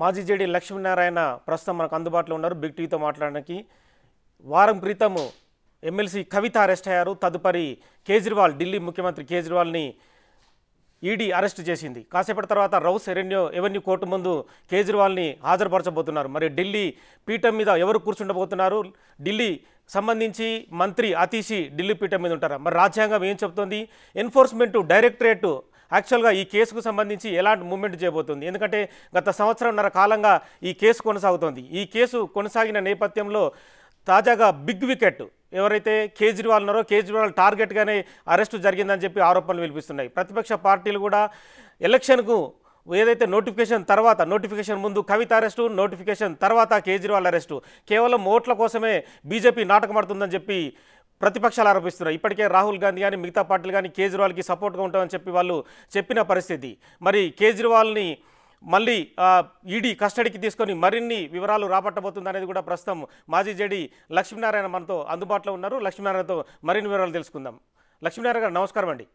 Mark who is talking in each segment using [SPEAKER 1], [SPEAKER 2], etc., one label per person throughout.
[SPEAKER 1] మాజీ జేడీ లక్ష్మీనారాయణ ప్రస్తుతం మనకు అందుబాటులో ఉన్నారు బిగ్ టీవీతో మాట్లాడడానికి వారం క్రితము ఎమ్మెల్సీ కవిత అరెస్ట్ అయ్యారు తదుపరి కేజ్రీవాల్ ఢిల్లీ ముఖ్యమంత్రి కేజ్రీవాల్ని ఈడీ అరెస్ట్ చేసింది కాసేపటి తర్వాత రౌస్ ఎరెన్యో ఎవెన్యూ కోర్టు ముందు కేజ్రీవాల్ని హాజరుపరచబోతున్నారు మరి ఢిల్లీ పీఠం మీద ఎవరు కూర్చుండబోతున్నారు ఢిల్లీ సంబంధించి మంత్రి అతీషి ఢిల్లీ పీఠం మీద ఉంటారా మరి రాజ్యాంగం ఏం చెబుతోంది ఎన్ఫోర్స్మెంట్ డైరెక్టరేట్ యాక్చువల్గా ఈ కేసుకు సంబంధించి ఎలాంటి మూమెంట్ చేయబోతుంది ఎందుకంటే గత సంవత్సరంన్నర కాలంగా ఈ కేసు కొనసాగుతోంది ఈ కేసు కొనసాగిన నేపథ్యంలో తాజాగా బిగ్ వికెట్ ఎవరైతే కేజ్రీవాల్ ఉన్నారో కేజ్రీవాల్ టార్గెట్గానే అరెస్టు జరిగిందని చెప్పి ఆరోపణలు వినిపిస్తున్నాయి ప్రతిపక్ష పార్టీలు కూడా ఎలక్షన్కు ఏదైతే నోటిఫికేషన్ తర్వాత నోటిఫికేషన్ ముందు కవిత అరెస్టు నోటిఫికేషన్ తర్వాత కేజ్రీవాల్ అరెస్టు కేవలం ఓట్ల కోసమే బీజేపీ నాటకమాడుతుందని చెప్పి ప్రతిపక్షాలు ఆరోపిస్తున్నారు ఇప్పటికే రాహుల్ గాంధీ కానీ మిగతా పార్టీలు కానీ కేజ్రీవాల్కి సపోర్ట్గా ఉంటామని చెప్పి వాళ్ళు చెప్పిన పరిస్థితి మరి కేజ్రీవాల్ని మళ్ళీ ఈడీ కస్టడీకి తీసుకొని మరిన్ని వివరాలు రాబట్టబోతుంది అనేది కూడా ప్రస్తుతం మాజీ జేడీ లక్ష్మీనారాయణ మనతో అందుబాటులో ఉన్నారు లక్ష్మీనారాయణతో మరిన్ని వివరాలు తెలుసుకుందాం లక్ష్మీనారాయణ గారు నమస్కారం అండి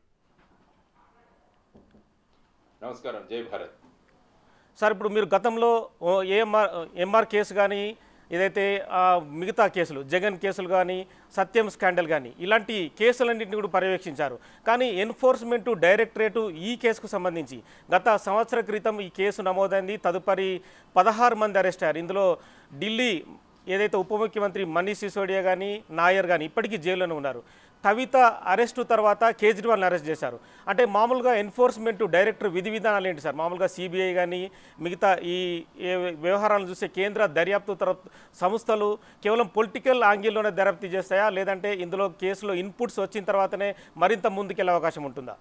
[SPEAKER 2] నమస్కారం జై భారత్
[SPEAKER 1] సార్ ఇప్పుడు మీరు గతంలో ఓ ఏఎంఆర్ ఎంఆర్ కేసు కానీ ఏదైతే ఆ, మిగతా కేసులు జగన్ కేసులు కానీ సత్యం స్కాండల్ కానీ ఇలాంటి కేసులన్నింటినీ కూడా పర్యవేక్షించారు కానీ ఎన్ఫోర్స్మెంట్ డైరెక్టరేటు ఈ కేసుకు సంబంధించి గత సంవత్సర క్రితం ఈ కేసు నమోదైంది తదుపరి పదహారు మంది అరెస్ట్ అయ్యారు ఇందులో ఢిల్లీ ఏదైతే ఉప ముఖ్యమంత్రి మనీష్ సిసోడియా కానీ నాయర్ కానీ ఇప్పటికీ జైల్లోనే ఉన్నారు కవిత అరెస్టు తర్వాత కేజ్రీవాల్ని అరెస్ట్ చేశారు అంటే మామూలుగా ఎన్ఫోర్స్మెంట్ డైరెక్టర్ విధి విధానాలు ఏంటి సార్ మామూలుగా సిబిఐ కానీ మిగతా ఈ ఏ వ్యవహారాలను చూస్తే కేంద్ర దర్యాప్తు తరఫు సంస్థలు కేవలం పొలిటికల్ యాంగిల్లోనే దర్యాప్తు చేస్తాయా లేదంటే ఇందులో కేసులో ఇన్పుట్స్ వచ్చిన తర్వాతనే మరింత ముందుకెళ్ళే అవకాశం ఉంటుందా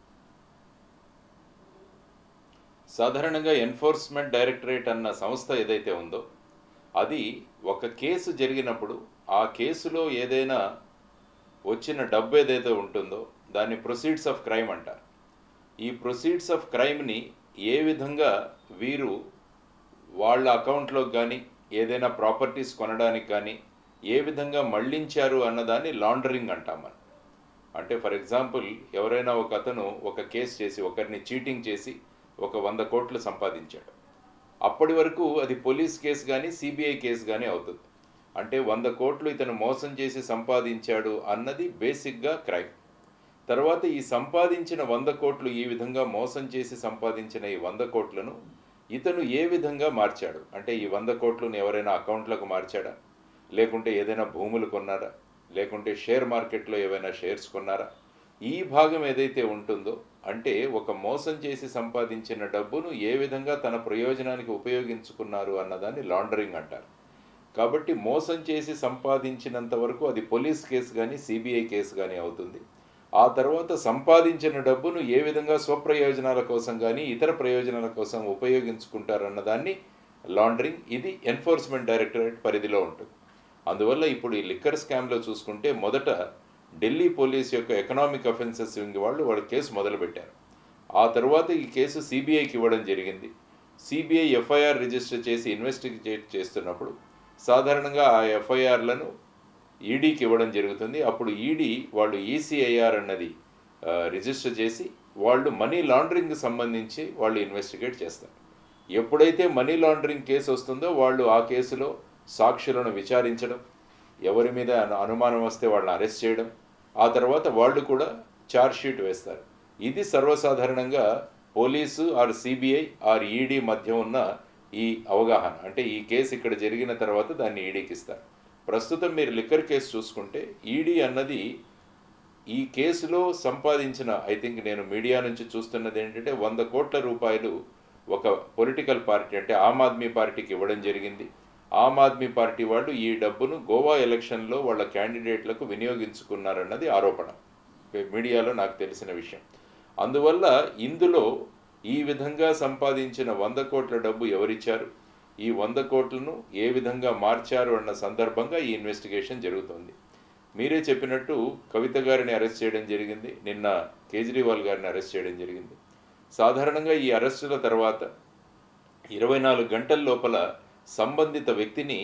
[SPEAKER 2] సాధారణంగా ఎన్ఫోర్స్మెంట్ డైరెక్టరేట్ అన్న సంస్థ ఏదైతే ఉందో అది ఒక కేసు జరిగినప్పుడు ఆ కేసులో ఏదైనా వచ్చిన డబ్బు ఏదైతే ఉంటుందో దాన్ని ప్రొసీడ్స్ ఆఫ్ క్రైమ్ అంటారు ఈ ప్రొసీడ్స్ ఆఫ్ క్రైమ్ని ఏ విధంగా వీరు వాళ్ళ అకౌంట్లోకి కానీ ఏదైనా ప్రాపర్టీస్ కొనడానికి కానీ ఏ విధంగా మళ్లించారు అన్నదాన్ని లాండరింగ్ అంటాం మనం అంటే ఫర్ ఎగ్జాంపుల్ ఎవరైనా ఒక అతను ఒక కేసు చేసి ఒకరిని చీటింగ్ చేసి ఒక వంద కోట్లు సంపాదించాడు అప్పటి వరకు అది పోలీస్ కేసు కానీ సిబిఐ కేసు కానీ అవుతుంది అంటే వంద కోట్లు ఇతను మోసం చేసి సంపాదించాడు అన్నది బేసిక్గా క్రైమ్ తర్వాత ఈ సంపాదించిన వంద కోట్లు ఈ విధంగా మోసం చేసి సంపాదించిన ఈ వంద కోట్లను ఇతను ఏ విధంగా మార్చాడు అంటే ఈ వంద కోట్లను ఎవరైనా అకౌంట్లకు మార్చాడా లేకుంటే ఏదైనా భూములు కొన్నారా లేకుంటే షేర్ మార్కెట్లో ఏవైనా షేర్స్ కొన్నారా ఈ భాగం ఏదైతే ఉంటుందో అంటే ఒక మోసం చేసి సంపాదించిన డబ్బును ఏ విధంగా తన ప్రయోజనానికి ఉపయోగించుకున్నారు అన్నదాన్ని లాండరింగ్ అంటారు కాబట్టి మోసం చేసి సంపాదించినంత వరకు అది పోలీస్ కేసు కానీ సిబిఐ కేసు కానీ అవుతుంది ఆ తర్వాత సంపాదించిన డబ్బును ఏ విధంగా స్వప్రయోజనాల కోసం కానీ ఇతర ప్రయోజనాల కోసం ఉపయోగించుకుంటారన్నదాన్ని లాండరింగ్ ఇది ఎన్ఫోర్స్మెంట్ డైరెక్టరేట్ పరిధిలో ఉంటుంది అందువల్ల ఇప్పుడు ఈ లిక్కర్ స్కామ్లో చూసుకుంటే మొదట ఢిల్లీ పోలీస్ యొక్క ఎకనామిక్ అఫెన్సెస్ వింగ్ వాళ్ళు వాళ్ళ కేసు మొదలుపెట్టారు ఆ తర్వాత ఈ కేసు సిబిఐకి ఇవ్వడం జరిగింది సిబిఐ ఎఫ్ఐఆర్ రిజిస్టర్ చేసి ఇన్వెస్టిగేట్ చేస్తున్నప్పుడు సాధారణంగా ఆ ఎఫ్ఐఆర్లను ఈడీకి ఇవ్వడం జరుగుతుంది అప్పుడు ఈడీ వాళ్ళు ఈసీఐఆర్ అన్నది ఆ, రిజిస్టర్ చేసి వాళ్ళు మనీ లాండరింగ్కి సంబంధించి వాళ్ళు ఇన్వెస్టిగేట్ చేస్తారు ఎప్పుడైతే మనీ లాండరింగ్ కేసు వస్తుందో వాళ్ళు ఆ కేసులో సాక్షులను విచారించడం ఎవరి మీద అను- అనుమానం వస్తే వాళ్ళని అరెస్ట్ చేయడం ఆ తర్వాత వాళ్ళు కూడా ఛార్జ్ షీట్ వేస్తారు ఇది సర్వసాధారణంగా police or CBI or ED మధ్య ఉన్న ఈ అవగాహన అంటే ఈ కేసు ఇక్కడ జరిగిన తర్వాత దాన్ని ఈడీకి ఇస్తారు ప్రస్తుతం మీరు లిక్కర్ కేసు చూసుకుంటే ఈడీ అన్నది ఈ కేసులో సంపాదించిన ఐ థింక్ నేను మీడియా నుంచి చూస్తున్నది ఏంటంటే వంద కోట్ల రూపాయలు ఒక పొలిటికల్ పార్టీ అంటే ఆమ్ ఆద్మీ పార్టీకి ఇవ్వడం జరిగింది ఆమ్ ఆద్మీ పార్టీ వాళ్ళు ఈ డబ్బును గోవా ఎలక్షన్లో వాళ్ళ క్యాండిడేట్లకు వినియోగించుకున్నారన్నది ఆరోపణ మీడియాలో నాకు తెలిసిన విషయం అందువల్ల ఇందులో ఈ విధంగా సంపాదించిన వంద కోట్ల డబ్బు ఎవరిచ్చారు ఈ వంద కోట్లను ఏ విధంగా మార్చారు అన్న సందర్భంగా ఈ ఇన్వెస్టిగేషన్ జరుగుతుంది మీరే చెప్పినట్టు కవిత గారిని అరెస్ట్ చేయడం జరిగింది నిన్న కేజ్రీవాల్ గారిని అరెస్ట్ చేయడం జరిగింది సాధారణంగా ఈ అరెస్టుల తర్వాత ఇరవై నాలుగు గంటల లోపల సంబంధిత వ్యక్తిని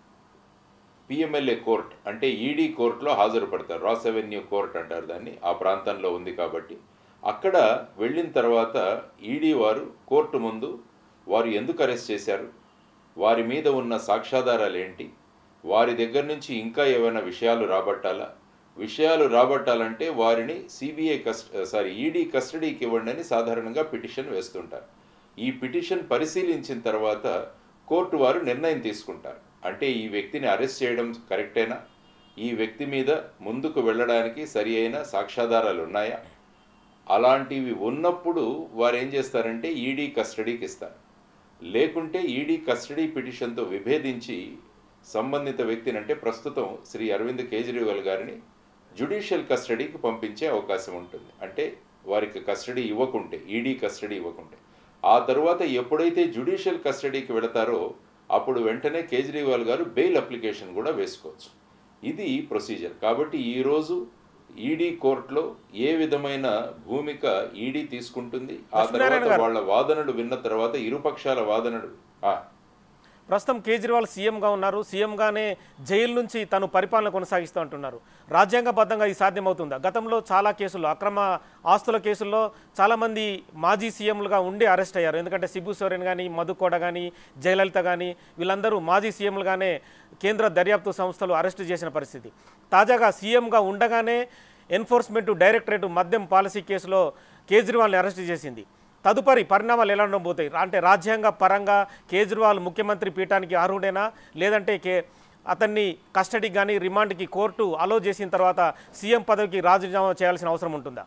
[SPEAKER 2] పిఎంఎల్ఏ కోర్ట్ అంటే ఈడీ కోర్టులో హాజరుపడతారు రాస్ అవెన్యూ కోర్ట్ అంటారు దాన్ని ఆ ప్రాంతంలో ఉంది కాబట్టి అక్కడ వెళ్ళిన తర్వాత ఈడీ వారు కోర్టు ముందు వారు ఎందుకు అరెస్ట్ చేశారు వారి మీద ఉన్న సాక్ష్యాధారాలు ఏంటి వారి దగ్గర నుంచి ఇంకా ఏమైనా విషయాలు రాబట్టాలా విషయాలు రాబట్టాలంటే వారిని సిబిఐ కస్ట్ సారీ ఈడీ కస్టడీకి ఇవ్వండి అని సాధారణంగా పిటిషన్ వేస్తుంటారు ఈ పిటిషన్ పరిశీలించిన తర్వాత కోర్టు వారు నిర్ణయం తీసుకుంటారు అంటే ఈ వ్యక్తిని అరెస్ట్ చేయడం కరెక్టేనా ఈ వ్యక్తి మీద ముందుకు వెళ్ళడానికి సరి అయిన సాక్ష్యాధారాలు ఉన్నాయా అలాంటివి ఉన్నప్పుడు వారు ఏం చేస్తారంటే ఈడీ కస్టడీకి ఇస్తారు లేకుంటే ఈడీ కస్టడీ పిటిషన్తో విభేదించి సంబంధిత వ్యక్తిని అంటే ప్రస్తుతం శ్రీ అరవింద్ కేజ్రీవాల్ గారిని జ్యుడిషియల్ కస్టడీకి పంపించే అవకాశం ఉంటుంది అంటే వారికి కస్టడీ ఇవ్వకుంటే ఈడీ కస్టడీ ఇవ్వకుంటే ఆ తర్వాత ఎప్పుడైతే జ్యుడిషియల్ కస్టడీకి వెళతారో అప్పుడు వెంటనే కేజ్రీవాల్ గారు బెయిల్ అప్లికేషన్ కూడా వేసుకోవచ్చు ఇది ప్రొసీజర్ కాబట్టి ఈరోజు ఈడీ కోర్టులో ఏ విధమైన భూమిక ఈడీ తీసుకుంటుంది ఆ
[SPEAKER 1] లక్ష్మీనారాయణ
[SPEAKER 2] తర్వాత
[SPEAKER 1] గారు.
[SPEAKER 2] వాళ్ళ వాదనలు విన్న తర్వాత ఇరుపక్షాల వాదనలు ఆ,
[SPEAKER 1] ప్రస్తుతం కేజ్రీవాల్ సీఎంగా ఉన్నారు సీఎంగానే జైలు నుంచి తను పరిపాలన కొనసాగిస్తూ అంటున్నారు రాజ్యాంగబద్ధంగా ఇది సాధ్యమవుతుందా గతంలో చాలా కేసుల్లో అక్రమ ఆస్తుల కేసుల్లో చాలామంది మాజీ సీఎంలుగా ఉండి అరెస్ట్ అయ్యారు ఎందుకంటే సిబు సోరెన్ కానీ మధుకోడ కానీ జయలలిత కానీ వీళ్ళందరూ మాజీ సీఎంలుగానే కేంద్ర దర్యాప్తు సంస్థలు అరెస్టు చేసిన పరిస్థితి తాజాగా సీఎంగా ఉండగానే ఎన్ఫోర్స్మెంట్ డైరెక్టరేట్ మద్యం పాలసీ కేసులో కేజ్రీవాల్ని అరెస్ట్ చేసింది తదుపరి పరిణామాలు ఎలా ఉండబోతాయి అంటే రాజ్యాంగ పరంగా కేజ్రీవాల్ ముఖ్యమంత్రి పీఠానికి అర్హుడేనా లేదంటే కే అతన్ని కస్టడీకి కానీ రిమాండ్కి కోర్టు అలో చేసిన తర్వాత సీఎం పదవికి రాజీనామా చేయాల్సిన అవసరం ఉంటుందా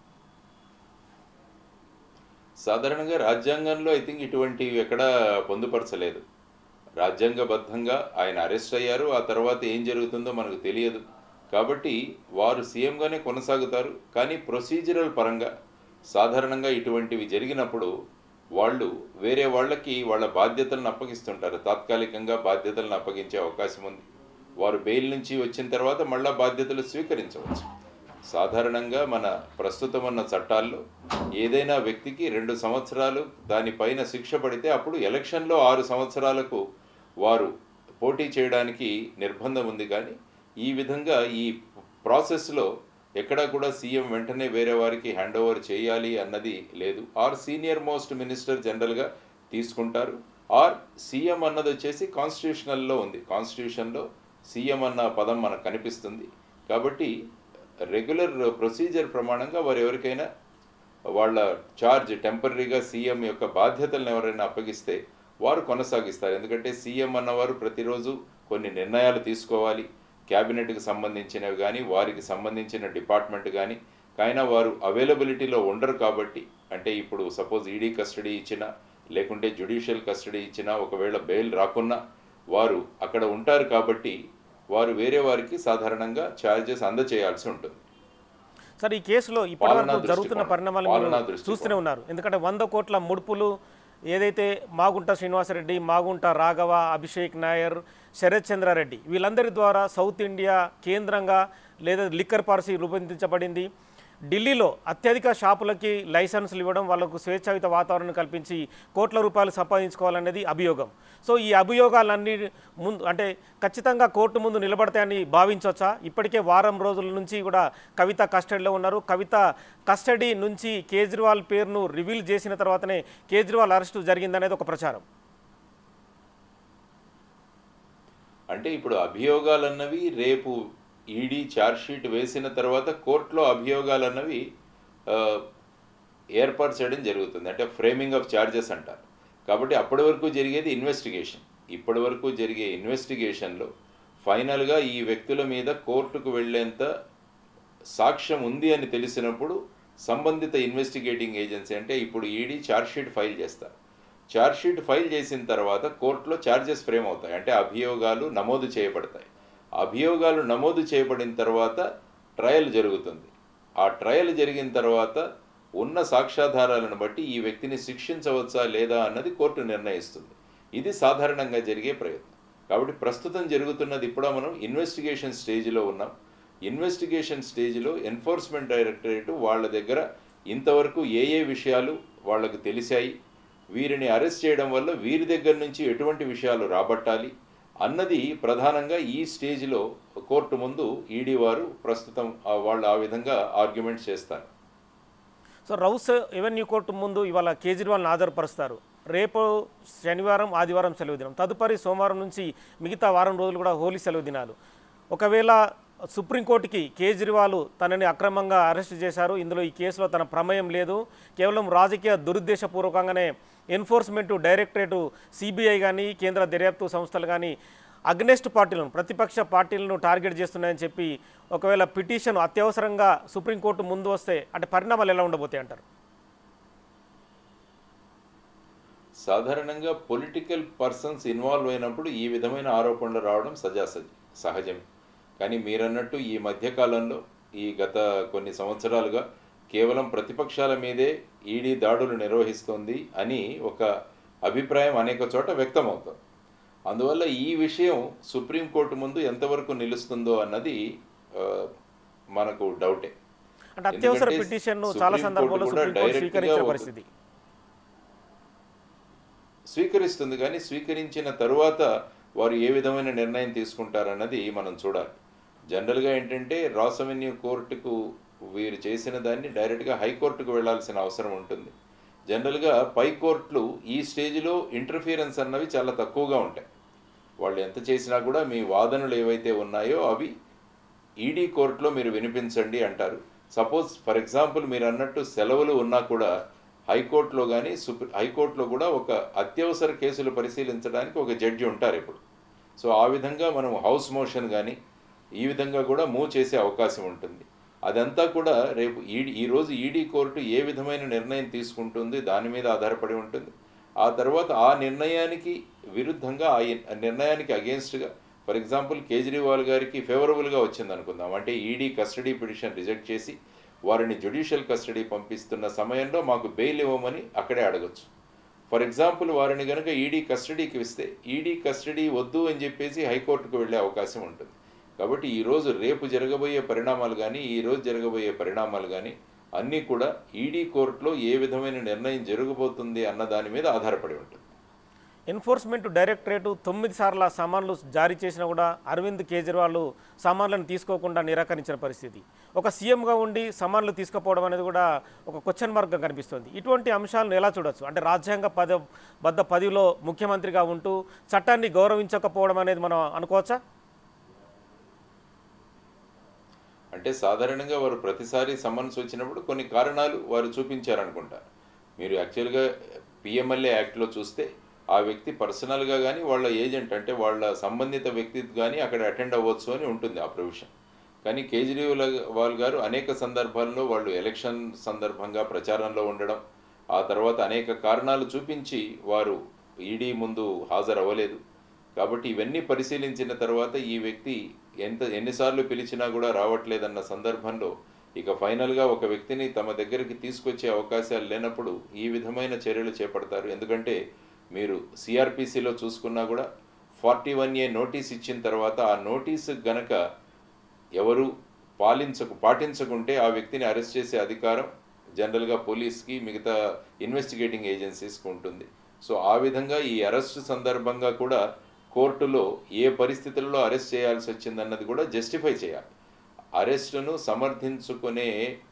[SPEAKER 2] సాధారణంగా రాజ్యాంగంలో ఐ థింక్ ఇటువంటివి ఎక్కడా పొందుపరచలేదు రాజ్యాంగబద్ధంగా ఆయన అరెస్ట్ అయ్యారు ఆ తర్వాత ఏం జరుగుతుందో మనకు తెలియదు కాబట్టి వారు సీఎంగానే కొనసాగుతారు కానీ ప్రొసీజరల్ పరంగా సాధారణంగా ఇటువంటివి జరిగినప్పుడు వాళ్ళు వేరే వాళ్ళకి వాళ్ళ బాధ్యతలను అప్పగిస్తుంటారు తాత్కాలికంగా బాధ్యతలను అప్పగించే అవకాశం ఉంది వారు బెయిల్ నుంచి వచ్చిన తర్వాత మళ్ళా బాధ్యతలు స్వీకరించవచ్చు సాధారణంగా మన ప్రస్తుతం ఉన్న చట్టాల్లో ఏదైనా వ్యక్తికి రెండు సంవత్సరాలు దానిపైన శిక్ష పడితే అప్పుడు ఎలక్షన్లో ఆరు సంవత్సరాలకు వారు పోటీ చేయడానికి నిర్బంధం ఉంది కానీ ఈ విధంగా ఈ ప్రాసెస్లో ఎక్కడా కూడా సీఎం వెంటనే వేరే వారికి హ్యాండ్ ఓవర్ చేయాలి అన్నది లేదు ఆర్ సీనియర్ మోస్ట్ మినిస్టర్ జనరల్గా తీసుకుంటారు ఆర్ సీఎం అన్నది వచ్చేసి కాన్స్టిట్యూషనల్లో ఉంది కాన్స్టిట్యూషన్లో సీఎం అన్న పదం మనకు కనిపిస్తుంది కాబట్టి రెగ్యులర్ ప్రొసీజర్ ప్రమాణంగా వారు ఎవరికైనా వాళ్ళ చార్జ్ టెంపరీగా సీఎం యొక్క బాధ్యతలను ఎవరైనా అప్పగిస్తే వారు కొనసాగిస్తారు ఎందుకంటే సీఎం అన్నవారు ప్రతిరోజు కొన్ని నిర్ణయాలు తీసుకోవాలి క్యాబినెట్కి సంబంధించినవి కానీ వారికి సంబంధించిన డిపార్ట్మెంట్ కానీ కైనా వారు అవైలబిలిటీలో ఉండరు కాబట్టి అంటే ఇప్పుడు సపోజ్ ఈడీ కస్టడీ ఇచ్చినా లేకుంటే జ్యుడిషియల్ కస్టడీ ఇచ్చినా ఒకవేళ బెయిల్ రాకున్నా వారు అక్కడ ఉంటారు కాబట్టి వారు వేరే వారికి సాధారణంగా ఛార్జెస్ అందచేయాల్సి ఉంటుంది
[SPEAKER 1] సార్ ఈ కేసులో
[SPEAKER 2] పాలనా
[SPEAKER 1] ఇప్పటివరకు
[SPEAKER 2] దృష్టికోణం.
[SPEAKER 1] జరుగుతున్న పరిణామాలు
[SPEAKER 2] పాలనా
[SPEAKER 1] మీరు
[SPEAKER 2] దృష్టికోణం.
[SPEAKER 1] చూస్తూనే ఉన్నారు ఎందుకంటే వంద కోట్ల ముడుపులు ఏదైతే మాగుంట శ్రీనివాసరెడ్డి మాగుంట రాఘవ అభిషేక్ నాయర్ శరత్ చంద్రారెడ్డి వీళ్ళందరి ద్వారా సౌత్ ఇండియా కేంద్రంగా లేదా లిక్కర్ పాలసీ రూపొందించబడింది ఢిల్లీలో అత్యధిక షాపులకి లైసెన్సులు ఇవ్వడం వాళ్ళకు స్వేచ్ఛాయుత వాతావరణం కల్పించి కోట్ల రూపాయలు సంపాదించుకోవాలనేది అభియోగం సో ఈ అభియోగాలన్నీ ముందు అంటే ఖచ్చితంగా కోర్టు ముందు నిలబడతాయని భావించవచ్చా ఇప్పటికే వారం రోజుల నుంచి కూడా కవిత కస్టడీలో ఉన్నారు కవిత కస్టడీ నుంచి కేజ్రీవాల్ పేరును రివీల్ చేసిన తర్వాతనే కేజ్రీవాల్ అరెస్టు జరిగిందనేది ఒక ప్రచారం
[SPEAKER 2] అంటే ఇప్పుడు అభియోగాలన్నవి రేపు ఈడీ ఛార్జ్షీట్ వేసిన తర్వాత కోర్టులో అభియోగాలన్నవి ఆ, ఏర్పాటు చేయడం జరుగుతుంది అంటే ఫ్రేమింగ్ ఆఫ్ ఛార్జెస్ అంటారు కాబట్టి అప్పటి వరకు జరిగేది ఇన్వెస్టిగేషన్ ఇప్పటి వరకు జరిగే ఇన్వెస్టిగేషన్లో ఫైనల్గా ఈ వ్యక్తుల మీద కోర్టుకు వెళ్ళేంత సాక్ష్యం ఉంది అని తెలిసినప్పుడు సంబంధిత ఇన్వెస్టిగేటింగ్ ఏజెన్సీ అంటే ఇప్పుడు ఈడీ ఛార్జ్షీట్ ఫైల్ చేస్తారు ఛార్జ్షీట్ ఫైల్ చేసిన తర్వాత కోర్టులో ఛార్జెస్ ఫ్రేమ్ అవుతాయి అంటే అభియోగాలు నమోదు చేయబడతాయి అభియోగాలు నమోదు చేయబడిన తర్వాత ట్రయల్ జరుగుతుంది ఆ ట్రయల్ జరిగిన తర్వాత ఉన్న సాక్ష్యాధారాలను బట్టి ఈ వ్యక్తిని శిక్షించవచ్చా లేదా అన్నది కోర్టు నిర్ణయిస్తుంది ఇది సాధారణంగా జరిగే ప్రయత్నం కాబట్టి ప్రస్తుతం జరుగుతున్నది ఇప్పుడు మనం ఇన్వెస్టిగేషన్ స్టేజ్లో ఉన్నాం ఇన్వెస్టిగేషన్ స్టేజ్లో ఎన్ఫోర్స్మెంట్ డైరెక్టరేట్ వాళ్ళ దగ్గర ఇంతవరకు ఏ ఏ విషయాలు వాళ్ళకు తెలిసాయి వీరిని అరెస్ట్ చేయడం వల్ల వీరి దగ్గర నుంచి ఎటువంటి విషయాలు రాబట్టాలి అన్నది ప్రధానంగా ఈ స్టేజ్లో కోర్టు ముందు ఈడీ వారు ప్రస్తుతం ఆ వాళ్ళు ఆ విధంగా ఆర్గ్యుమెంట్స్ చేస్తారు
[SPEAKER 1] సో రౌస్ ఎవెన్యూ కోర్టు ముందు ఇవాళ కేజ్రీవాల్ని హాజరుపరుస్తారు రేపు శనివారం ఆదివారం సెలవు దినం తదుపరి సోమవారం నుంచి మిగతా వారం రోజులు కూడా హోలీ సెలవు దినాలు ఒకవేళ సుప్రీంకోర్టుకి కేజ్రీవాల్ తనని అక్రమంగా అరెస్ట్ చేశారు ఇందులో ఈ కేసులో తన ప్రమేయం లేదు కేవలం రాజకీయ దురుద్దేశపూర్వకంగానే ఎన్ఫోర్స్మెంట్ డైరెక్టరేటు సిబిఐ కానీ కేంద్ర దర్యాప్తు సంస్థలు కానీ అగ్నెస్ట్ పార్టీలను ప్రతిపక్ష పార్టీలను టార్గెట్ చేస్తున్నాయని చెప్పి ఒకవేళ పిటిషన్ అత్యవసరంగా సుప్రీంకోర్టు ముందు వస్తే అంటే పరిణామాలు ఎలా ఉండబోతాయి అంటారు
[SPEAKER 2] సాధారణంగా పొలిటికల్ పర్సన్స్ ఇన్వాల్వ్ అయినప్పుడు ఈ విధమైన ఆరోపణలు రావడం సజాసజి సహజమే కానీ మీరన్నట్టు ఈ మధ్యకాలంలో ఈ గత కొన్ని సంవత్సరాలుగా కేవలం ప్రతిపక్షాల మీదే ఈడీ దాడులు నిర్వహిస్తోంది అని ఒక అభిప్రాయం అనేక చోట వ్యక్తమవుతుంది అందువల్ల ఈ విషయం సుప్రీంకోర్టు ముందు ఎంతవరకు నిలుస్తుందో అన్నది ఆ, మనకు డౌటే
[SPEAKER 1] అంటే అత్యవసర
[SPEAKER 2] ఎందుకంటే
[SPEAKER 1] పిటిషన్ను
[SPEAKER 2] సుప్రీం
[SPEAKER 1] చాలా
[SPEAKER 2] కోర్టు
[SPEAKER 1] సందర్భాల్లో
[SPEAKER 2] కూడా
[SPEAKER 1] సుప్రీంకోర్టు
[SPEAKER 2] డైరెక్ట్గా
[SPEAKER 1] స్వీకరించిన
[SPEAKER 2] ఒక-
[SPEAKER 1] పరిస్థితి
[SPEAKER 2] స్వీకరిస్తుంది కానీ స్వీకరించిన తరువాత వారు ఏ విధమైన నిర్ణయం తీసుకుంటారన్నది మనం చూడాలి జనరల్గా ఏంటంటే రాస్ అవెన్యూ కోర్టుకు వీరు చేసిన దాన్ని డైరెక్ట్గా హైకోర్టుకు వెళ్ళాల్సిన అవసరం ఉంటుంది జనరల్గా పై కోర్టులు ఈ స్టేజ్లో ఇంటర్ఫియరెన్స్ అన్నవి చాలా తక్కువగా ఉంటాయి వాళ్ళు ఎంత చేసినా కూడా మీ వాదనలు ఏవైతే ఉన్నాయో అవి ఈడీ కోర్టులో మీరు వినిపించండి అంటారు సపోజ్ ఫర్ ఎగ్జాంపుల్ మీరు అన్నట్టు సెలవులు ఉన్నా కూడా హైకోర్టులో కానీ సుప్రీ హైకోర్టులో కూడా ఒక అత్యవసర కేసులు పరిశీలించడానికి ఒక జడ్జి ఉంటారు ఇప్పుడు సో ఆ విధంగా మనం హౌస్ మోషన్ కానీ ఈ విధంగా కూడా మూవ్ చేసే అవకాశం ఉంటుంది అదంతా కూడా రేపు ఈడీ ఈరోజు ఈడీ కోర్టు ఏ విధమైన నిర్ణయం తీసుకుంటుంది దాని మీద ఆధారపడి ఉంటుంది ఆ తర్వాత ఆ నిర్ణయానికి విరుద్ధంగా ఆ ఇన్- నిర్ణయానికి అగేన్స్ట్గా ఫర్ ఎగ్జాంపుల్ కేజ్రీవాల్ గారికి ఫేవరబుల్గా వచ్చింది అనుకుందాం అంటే ఈడీ కస్టడీ పిటిషన్ రిజెక్ట్ చేసి వారిని జ్యుడిషియల్ కస్టడీ పంపిస్తున్న సమయంలో మాకు బెయిల్ ఇవ్వమని అక్కడే అడగచ్చు ఫర్ ఎగ్జాంపుల్ వారిని కనుక ఈడీ కస్టడీకి ఇస్తే ఈడీ కస్టడీ వద్దు అని చెప్పేసి హైకోర్టుకు వెళ్ళే అవకాశం ఉంటుంది కాబట్టి ఈరోజు రేపు జరగబోయే పరిణామాలు కానీ ఈరోజు జరగబోయే పరిణామాలు కానీ అన్నీ కూడా ఈడీ కోర్టులో ఏ విధమైన నిర్ణయం జరగబోతుంది అన్న దాని మీద ఆధారపడి ఉంటుంది
[SPEAKER 1] ఎన్ఫోర్స్మెంట్ డైరెక్టరేట్ తొమ్మిది సార్ల సామాన్లు జారీ చేసినా కూడా అరవింద్ కేజ్రీవాల్ సామాన్లను తీసుకోకుండా నిరాకరించిన పరిస్థితి ఒక సీఎంగా ఉండి సామాన్లు తీసుకుపోవడం అనేది కూడా ఒక క్వశ్చన్ మార్క్గా కనిపిస్తుంది ఇటువంటి అంశాలను ఎలా చూడొచ్చు అంటే రాజ్యాంగ పద బద్ద పదవిలో ముఖ్యమంత్రిగా ఉంటూ చట్టాన్ని గౌరవించకపోవడం అనేది మనం అనుకోవచ్చా
[SPEAKER 2] అంటే సాధారణంగా వారు ప్రతిసారి సమ్మన్స్ వచ్చినప్పుడు కొన్ని కారణాలు వారు చూపించారనుకుంటారు మీరు యాక్చువల్గా పిఎంఎల్ఏ యాక్ట్లో చూస్తే ఆ వ్యక్తి పర్సనల్గా కానీ వాళ్ళ ఏజెంట్ అంటే వాళ్ళ సంబంధిత వ్యక్తి కానీ అక్కడ అటెండ్ అవ్వచ్చు అని ఉంటుంది ఆ ప్రొవిషన్ కానీ కేజ్రీవాల్ గారు అనేక సందర్భాల్లో వాళ్ళు ఎలక్షన్ సందర్భంగా ప్రచారంలో ఉండడం ఆ తర్వాత అనేక కారణాలు చూపించి వారు ఈడీ ముందు హాజరు అవ్వలేదు కాబట్టి ఇవన్నీ పరిశీలించిన తర్వాత ఈ వ్యక్తి ఎంత ఎన్నిసార్లు పిలిచినా కూడా రావట్లేదన్న సందర్భంలో ఇక ఫైనల్గా ఒక వ్యక్తిని తమ దగ్గరికి తీసుకొచ్చే అవకాశాలు లేనప్పుడు ఈ విధమైన చర్యలు చేపడతారు ఎందుకంటే మీరు సిఆర్పిసిలో చూసుకున్నా కూడా ఫార్టీ వన్ ఏ నోటీస్ ఇచ్చిన తర్వాత ఆ నోటీసు గనక ఎవరు పాలించకు పాటించకుంటే ఆ వ్యక్తిని అరెస్ట్ చేసే అధికారం జనరల్గా పోలీస్కి మిగతా ఇన్వెస్టిగేటింగ్ ఏజెన్సీస్కి ఉంటుంది సో ఆ విధంగా ఈ అరెస్ట్ సందర్భంగా కూడా కోర్టులో ఏ పరిస్థితుల్లో అరెస్ట్ చేయాల్సి వచ్చిందన్నది కూడా జస్టిఫై చేయాలి అరెస్టును సమర్థించుకునే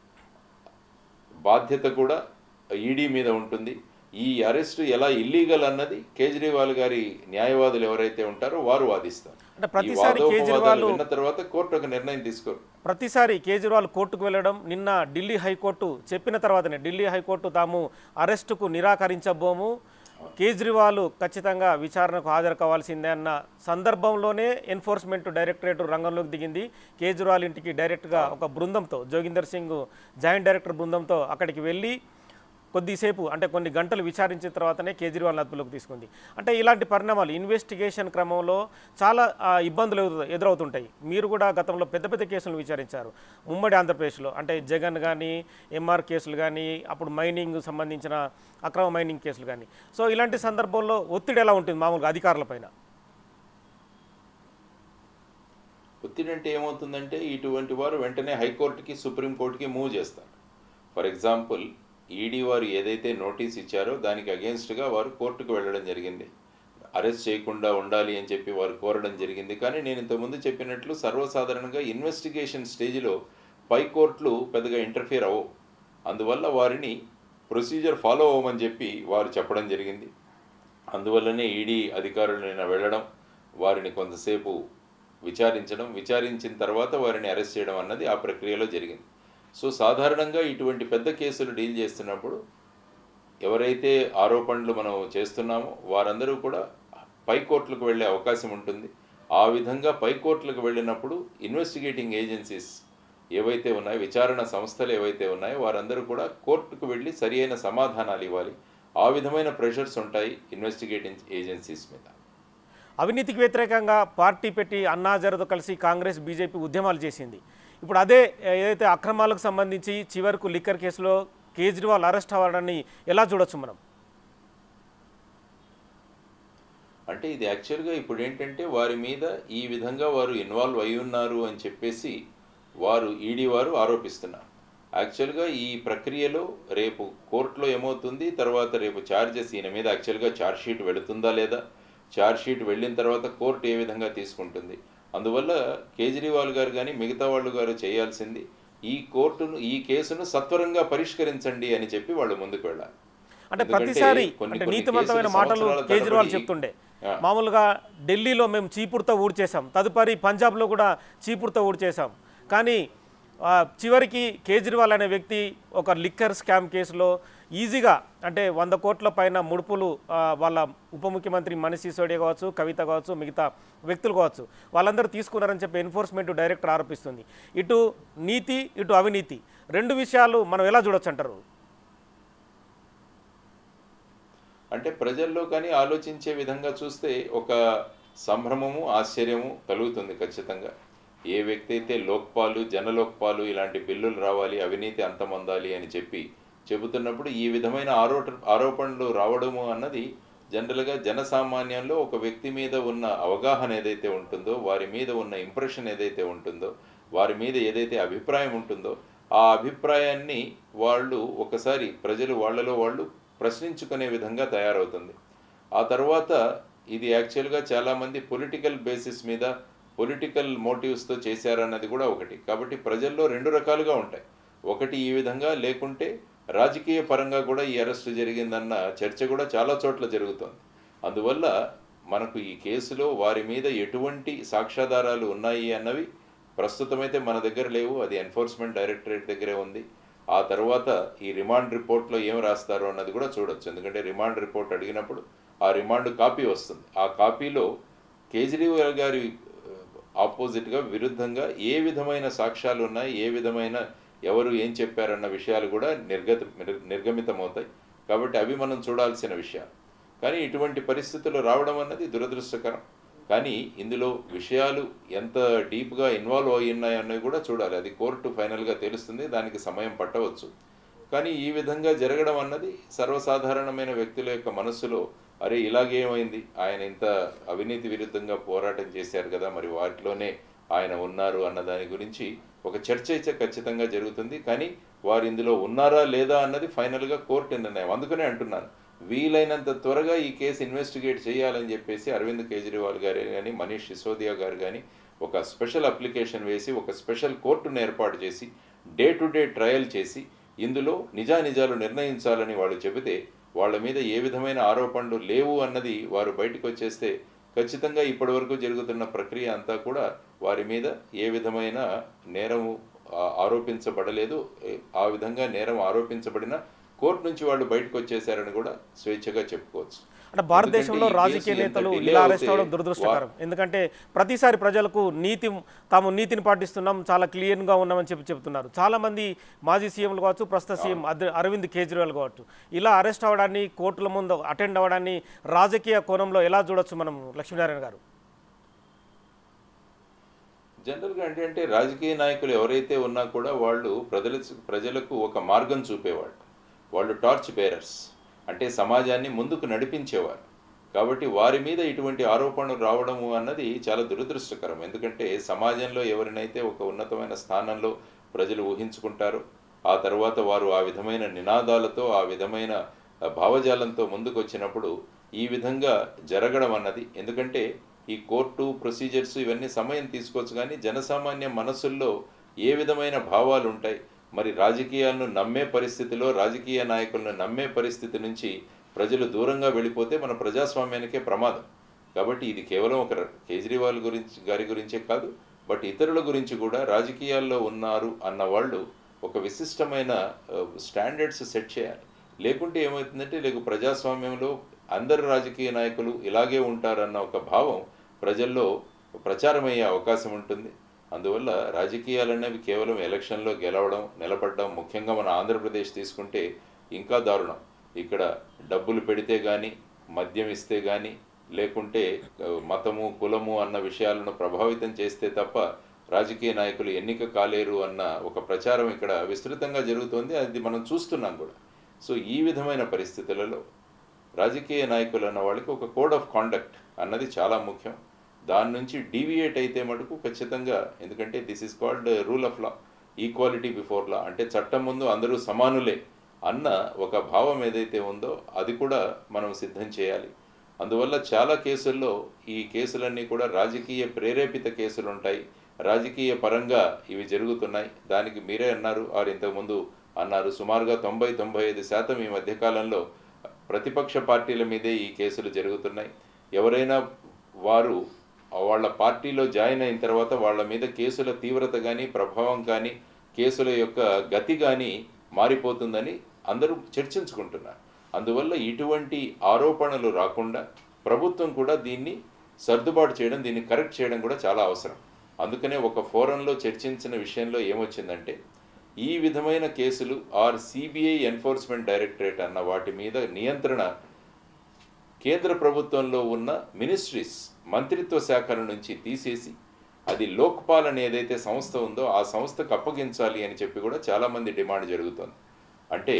[SPEAKER 2] బాధ్యత కూడా ఈడీ మీద ఉంటుంది ఈ అరెస్టు ఎలా ఇల్లీగల్ అన్నది కేజ్రీవాల్ గారి న్యాయవాదులు ఎవరైతే ఉంటారో వారు వాదిస్తారు
[SPEAKER 1] అంటే
[SPEAKER 2] ఈ
[SPEAKER 1] ప్రతిసారి
[SPEAKER 2] వాదోపవాదాలు
[SPEAKER 1] కేజ్రీవాల్
[SPEAKER 2] విన్న తర్వాత కోర్టు ఒక నిర్ణయం తీసుకోరు
[SPEAKER 1] ప్రతిసారి కేజ్రీవాల్ కోర్టుకు వెళ్ళడం నిన్న ఢిల్లీ హైకోర్టు చెప్పిన తర్వాతనే ఢిల్లీ హైకోర్టు తాము అరెస్టుకు నిరాకరించబోము కేజ్రీవాల్ ఖచ్చితంగా విచారణకు హాజరు కావాల్సిందే అన్న సందర్భంలోనే ఎన్ఫోర్స్మెంట్ డైరెక్టరేట్ రంగంలోకి దిగింది కేజ్రీవాల్ ఇంటికి డైరెక్ట్గా ఒక బృందంతో జోగిందర్ సింగ్ జాయింట్ డైరెక్టర్ బృందంతో అక్కడికి వెళ్ళి కొద్దిసేపు అంటే కొన్ని గంటలు విచారించిన తర్వాతనే కేజ్రీవాల్ అదుపులోకి తీసుకుంది అంటే ఇలాంటి పరిణామాలు ఇన్వెస్టిగేషన్ క్రమంలో చాలా ఆ, ఇబ్బందులు ఎదురు- ఎదురవుతుంటాయి మీరు కూడా గతంలో పెద్ద పెద్ద కేసులను విచారించారు ఉమ్మడి ఆంధ్రప్రదేశ్లో అంటే జగన్ కానీ ఎంఆర్ కేసులు కానీ అప్పుడు మైనింగ్ సంబంధించిన అక్రమ మైనింగ్ కేసులు కానీ సో ఇలాంటి సందర్భంలో ఒత్తిడి ఎలా ఉంటుంది మామూలుగా అధికారులపైన
[SPEAKER 2] ఒత్తిడి అంటే ఏమవుతుందంటే ఇటువంటి వారు వెంటనే హైకోర్టుకి సుప్రీంకోర్టుకి మూవ్ చేస్తారు ఫర్ ఎగ్జాంపుల్ ఈడీ వారు ఏదైతే నోటీస్ ఇచ్చారో దానికి అగేన్స్ట్గా వారు కోర్టుకు వెళ్ళడం జరిగింది అరెస్ట్ చేయకుండా ఉండాలి అని చెప్పి వారు కోరడం జరిగింది కానీ నేను ఇంతకుముందు చెప్పినట్లు సర్వసాధారణంగా ఇన్వెస్టిగేషన్ స్టేజ్లో పై కోర్టులు పెద్దగా ఇంటర్ఫియర్ అవ్వవు అందువల్ల వారిని ప్రొసీజర్ ఫాలో అవ్వమని చెప్పి వారు చెప్పడం జరిగింది అందువల్లనే ఈడీ అధికారులు నిన్న వెళ్ళడం వారిని కొంతసేపు విచారించడం విచారించిన తర్వాత వారిని అరెస్ట్ చేయడం అన్నది ఆ ప్రక్రియలో జరిగింది సో సాధారణంగా ఇటువంటి పెద్ద కేసులు డీల్ చేస్తున్నప్పుడు ఎవరైతే ఆరోపణలు మనం చేస్తున్నామో వారందరూ కూడా పై కోర్టులకు వెళ్ళే అవకాశం ఉంటుంది ఆ విధంగా పై కోర్టులకు వెళ్ళినప్పుడు ఇన్వెస్టిగేటింగ్ ఏజెన్సీస్ ఏవైతే ఉన్నాయో విచారణ సంస్థలు ఏవైతే ఉన్నాయో వారందరూ కూడా కోర్టుకు వెళ్ళి సరి అయిన సమాధానాలు ఇవ్వాలి ఆ విధమైన ప్రెషర్స్ ఉంటాయి ఇన్వెస్టిగేటింగ్ ఏజెన్సీస్ మీద
[SPEAKER 1] అవినీతికి వ్యతిరేకంగా పార్టీ పెట్టి అన్నాజరతో కలిసి కాంగ్రెస్ బీజేపీ ఉద్యమాలు చేసింది ఇప్పుడు అదే ఏదైతే అక్రమాలకు సంబంధించి చివరకు లిక్కర్ కేసులో కేజ్రీవాల్ అరెస్ట్ అవ్వడాన్ని ఎలా చూడొచ్చు మనం
[SPEAKER 2] అంటే ఇది యాక్చువల్గా ఇప్పుడు ఏంటంటే వారి మీద ఈ విధంగా వారు ఇన్వాల్వ్ అయి ఉన్నారు అని చెప్పేసి వారు ఈడీ వారు ఆరోపిస్తున్నారు యాక్చువల్గా ఈ ప్రక్రియలో రేపు కోర్టులో ఏమవుతుంది తర్వాత రేపు ఛార్జెస్ ఈయన మీద యాక్చువల్గా ఛార్జ్ షీట్ వెళుతుందా లేదా ఛార్జ్ షీట్ వెళ్ళిన తర్వాత కోర్టు ఏ విధంగా తీసుకుంటుంది అందువల్ల కేజ్రీవాల్ గారు కానీ మిగతా వాళ్ళు గారు చేయాల్సింది ఈ కోర్టును ఈ కేసును సత్వరంగా పరిష్కరించండి అని చెప్పి వాళ్ళు ముందుకు వెళ్ళాలి
[SPEAKER 1] అంటే
[SPEAKER 2] ఎందుకంటే
[SPEAKER 1] ప్రతిసారి
[SPEAKER 2] కొన్ని
[SPEAKER 1] అంటే
[SPEAKER 2] కొన్ని
[SPEAKER 1] నీతివంతమైన
[SPEAKER 2] కేసులు
[SPEAKER 1] మాటలు
[SPEAKER 2] సంవత్సరాల
[SPEAKER 1] కేజ్రీవాల్
[SPEAKER 2] తరబడి-
[SPEAKER 1] చెప్తుండే
[SPEAKER 2] ఆ.
[SPEAKER 1] మామూలుగా ఢిల్లీలో మేము చీపురుతో ఊడ్చేసాం తదుపరి పంజాబ్లో కూడా చీపురుతో ఊడ్చేసాం కానీ ఆ, చివరికి కేజ్రీవాల్ అనే వ్యక్తి ఒక లిక్కర్ స్కామ్ కేసులో ఈజీగా అంటే వంద కోట్ల పైన ముడుపులు ఆ, వాళ్ళ ఉప ముఖ్యమంత్రి మనీష్ సిసోడియా కావచ్చు కవిత కావచ్చు మిగతా వ్యక్తులు కావచ్చు వాళ్ళందరూ తీసుకున్నారని చెప్పి ఎన్ఫోర్స్మెంట్ డైరెక్టర్ ఆరోపిస్తుంది ఇటు నీతి ఇటు అవినీతి రెండు విషయాలు మనం ఎలా చూడొచ్చు అంటారు
[SPEAKER 2] అంటే ప్రజల్లో కానీ ఆలోచించే విధంగా చూస్తే ఒక సంభ్రమము ఆశ్చర్యము కలుగుతుంది ఖచ్చితంగా ఏ వ్యక్తి అయితే లోక్పాలు జనలోక్పాలు ఇలాంటి బిల్లులు రావాలి అవినీతి అంతమొందాలి అని చెప్పి చెబుతున్నప్పుడు ఈ విధమైన ఆరో ఆరోపణలు రావడము అన్నది జనరల్గా జనసామాన్యంలో ఒక వ్యక్తి మీద ఉన్న అవగాహన ఏదైతే ఉంటుందో వారి మీద ఉన్న ఇంప్రెషన్ ఏదైతే ఉంటుందో వారి మీద ఏదైతే అభిప్రాయం ఉంటుందో ఆ అభిప్రాయాన్ని వాళ్ళు ఒకసారి ప్రజలు వాళ్ళలో వాళ్ళు ప్రశ్నించుకునే విధంగా తయారవుతుంది ఆ తర్వాత ఇది యాక్చువల్గా చాలామంది పొలిటికల్ బేసిస్ మీద పొలిటికల్ మోటివ్స్తో చేశారన్నది కూడా ఒకటి కాబట్టి ప్రజల్లో రెండు రకాలుగా ఉంటాయి ఒకటి ఈ విధంగా లేకుంటే రాజకీయ పరంగా కూడా ఈ అరెస్టు జరిగిందన్న చర్చ కూడా చాలా చోట్ల జరుగుతోంది అందువల్ల మనకు ఈ కేసులో వారి మీద ఎటువంటి సాక్ష్యాధారాలు ఉన్నాయి అన్నవి ప్రస్తుతమైతే మన దగ్గర లేవు అది ఎన్ఫోర్స్మెంట్ డైరెక్టరేట్ దగ్గరే ఉంది ఆ తర్వాత ఈ రిమాండ్ రిపోర్ట్లో ఏం రాస్తారో అన్నది కూడా చూడొచ్చు ఎందుకంటే రిమాండ్ రిపోర్ట్ అడిగినప్పుడు ఆ రిమాండ్ కాపీ వస్తుంది ఆ కాపీలో కేజ్రీవాల్ గారి ఆపోజిట్గా విరుద్ధంగా ఏ విధమైన సాక్ష్యాలు ఉన్నాయి ఏ విధమైన ఎవరు ఏం చెప్పారన్న విషయాలు కూడా నిర్గత నిర్- నిర్గమితమవుతాయి కాబట్టి అవి మనం చూడాల్సిన విషయాలు కానీ ఇటువంటి పరిస్థితులు రావడం అన్నది దురదృష్టకరం కానీ ఇందులో విషయాలు ఎంత డీప్గా ఇన్వాల్వ్ అయి ఉన్నాయన్నవి కూడా చూడాలి అది కోర్టు ఫైనల్గా తెలుస్తుంది దానికి సమయం పట్టవచ్చు కానీ ఈ విధంగా జరగడం అన్నది సర్వసాధారణమైన వ్యక్తుల యొక్క మనస్సులో అరే ఇలాగేమైంది ఆయన ఇంత అవినీతి విరుద్ధంగా పోరాటం చేశారు కదా మరి వాటిలోనే ఆయన ఉన్నారు అన్న దాని గురించి ఒక చర్చ అయితే ఖచ్చితంగా జరుగుతుంది కానీ వారు ఇందులో ఉన్నారా లేదా అన్నది ఫైనల్గా కోర్టు నిర్ణయం అందుకనే అంటున్నాను వీలైనంత త్వరగా ఈ కేసు ఇన్వెస్టిగేట్ చేయాలని చెప్పేసి అరవింద్ కేజ్రీవాల్ గారు కానీ మనీష్ సిసోదియా గారు కానీ ఒక స్పెషల్ అప్లికేషన్ వేసి ఒక స్పెషల్ కోర్టును ఏర్పాటు చేసి డే టు డే ట్రయల్ చేసి ఇందులో నిజానిజాలు నిర్ణయించాలని వాళ్ళు చెబితే వాళ్ళ మీద ఏ విధమైన ఆరోపణలు లేవు అన్నది వారు బయటకు వచ్చేస్తే ఖచ్చితంగా ఇప్పటివరకు జరుగుతున్న ప్రక్రియ అంతా కూడా వారి మీద ఏ విధమైన నేరము ఆ, ఆరోపించబడలేదు ఏ- ఆ విధంగా నేరం ఆరోపించబడిన కోర్టు నుంచి వాళ్ళు బయటకు వచ్చేసారని కూడా స్వేచ్ఛగా చెప్పుకోవచ్చు
[SPEAKER 1] అంటే భారతదేశంలో
[SPEAKER 2] ఎందుకంటే ఈ
[SPEAKER 1] రాజకీయ
[SPEAKER 2] కేసు ఎంత
[SPEAKER 1] నేతలు
[SPEAKER 2] delay
[SPEAKER 1] ఇలా అరెస్ట్
[SPEAKER 2] అవుతే
[SPEAKER 1] అవ్వడం దురదృష్టకరం ఎందుకంటే ప్రతిసారి ప్రజలకు నీతి తాము నీతిని పాటిస్తున్నాం చాలా క్లియర్గా ఉన్నామని చెప్పి చెప్తున్నారు చాలా మంది మాజీ సీఎంలు కావచ్చు ప్రస్తుత సీఎం అద- అరవింద్ కేజ్రీవాల్ కావచ్చు ఇలా అరెస్ట్ అవ్వడాన్ని కోర్టుల ముందు అటెండ్ అవ్వడాన్ని రాజకీయ కోణంలో ఎలా చూడొచ్చు మనం లక్ష్మీనారాయణ గారు
[SPEAKER 2] జనరల్గా అంటే అంటే రాజకీయ నాయకులు ఎవరైతే ఉన్నా కూడా వాళ్ళు ప్రజల ప్రజలకు ఒక మార్గం చూపేవాళ్ళు వాళ్ళు టార్చ్ బేరర్స్ అంటే సమాజాన్ని ముందుకు నడిపించేవారు కాబట్టి వారి మీద ఇటువంటి ఆరోపణలు రావడము అన్నది చాలా దురదృష్టకరం ఎందుకంటే సమాజంలో ఎవరినైతే ఒక ఉన్నతమైన స్థానంలో ప్రజలు ఊహించుకుంటారో ఆ తర్వాత వారు ఆ విధమైన నినాదాలతో ఆ విధమైన ఆ, భావజాలంతో ముందుకు వచ్చినప్పుడు ఈ విధంగా జరగడం అన్నది ఎందుకంటే ఈ కోర్టు ప్రొసీజర్స్ ఇవన్నీ సమయం తీసుకోవచ్చు కానీ జనసామాన్య మనసుల్లో ఏ విధమైన భావాలు ఉంటాయి మరి రాజకీయాలను నమ్మే పరిస్థితిలో రాజకీయ నాయకులను నమ్మే పరిస్థితి నుంచి ప్రజలు దూరంగా వెళ్ళిపోతే మన ప్రజాస్వామ్యానికే ప్రమాదం కాబట్టి ఇది కేవలం ఒక కేజ్రీవాల్ గురించి గారి గురించే కాదు బట్ ఇతరుల గురించి కూడా రాజకీయాల్లో ఉన్నారు అన్న వాళ్ళు ఒక విశిష్టమైన స్టాండర్డ్స్ సెట్ చేయాలి లేకుంటే ఏమవుతుందంటే లేక ప్రజాస్వామ్యంలో అందరు రాజకీయ నాయకులు ఇలాగే ఉంటారన్న ఒక భావం ప్రజల్లో ప్రచారమయ్యే అవకాశం ఉంటుంది అందువల్ల రాజకీయాలు అనేవి కేవలం ఎలక్షన్లో గెలవడం నిలబడడం ముఖ్యంగా మన ఆంధ్రప్రదేశ్ తీసుకుంటే ఇంకా దారుణం ఇక్కడ డబ్బులు పెడితే కానీ మద్యం ఇస్తే కానీ లేకుంటే ఆ, మతము కులము అన్న విషయాలను ప్రభావితం చేస్తే తప్ప రాజకీయ నాయకులు ఎన్నిక కాలేరు అన్న ఒక ప్రచారం ఇక్కడ విస్తృతంగా జరుగుతోంది అది మనం చూస్తున్నాం కూడా సో ఈ విధమైన పరిస్థితులలో రాజకీయ నాయకులు అన్న వాళ్ళకి ఒక కోడ్ ఆఫ్ కాండక్ట్ అన్నది చాలా ముఖ్యం దాని నుంచి డీవియేట్ అయితే మటుకు ఖచ్చితంగా ఎందుకంటే this is called rule of law equality before law అంటే చట్టం ముందు అందరూ సమానులే అన్న ఒక భావం ఏదైతే ఉందో అది కూడా మనం సిద్ధం చేయాలి అందువల్ల చాలా కేసుల్లో ఈ కేసులన్నీ కూడా రాజకీయ ప్రేరేపిత కేసులు ఉంటాయి రాజకీయ పరంగా ఇవి జరుగుతున్నాయి దానికి మీరే అన్నారు ఆరు ఇంతకుముందు అన్నారు సుమారుగా తొంభై తొంభై ఐదు శాతం ఈ మధ్యకాలంలో ప్రతిపక్ష పార్టీల మీదే ఈ కేసులు జరుగుతున్నాయి ఎవరైనా వారు వాళ్ళ పార్టీలో జాయిన్ అయిన తర్వాత వాళ్ళ మీద కేసుల తీవ్రత కానీ ప్రభావం కానీ కేసుల యొక్క గతి కానీ మారిపోతుందని అందరూ చర్చించుకుంటున్నారు అందువల్ల ఇటువంటి ఆరోపణలు రాకుండా ప్రభుత్వం కూడా దీన్ని సర్దుబాటు చేయడం దీన్ని కరెక్ట్ చేయడం కూడా చాలా అవసరం అందుకనే ఒక ఫోరంలో చర్చించిన విషయంలో ఏమొచ్చిందంటే ఈ విధమైన కేసులు ఆర్ సిబిఐ ఎన్ఫోర్స్మెంట్ డైరెక్టరేట్ అన్న వాటి మీద నియంత్రణ కేంద్ర ప్రభుత్వంలో ఉన్న మినిస్ట్రీస్ మంత్రిత్వ శాఖల నుంచి తీసేసి అది లోక్పాల్ అనే ఏదైతే సంస్థ ఉందో ఆ సంస్థకు అప్పగించాలి అని చెప్పి కూడా చాలామంది డిమాండ్ జరుగుతుంది అంటే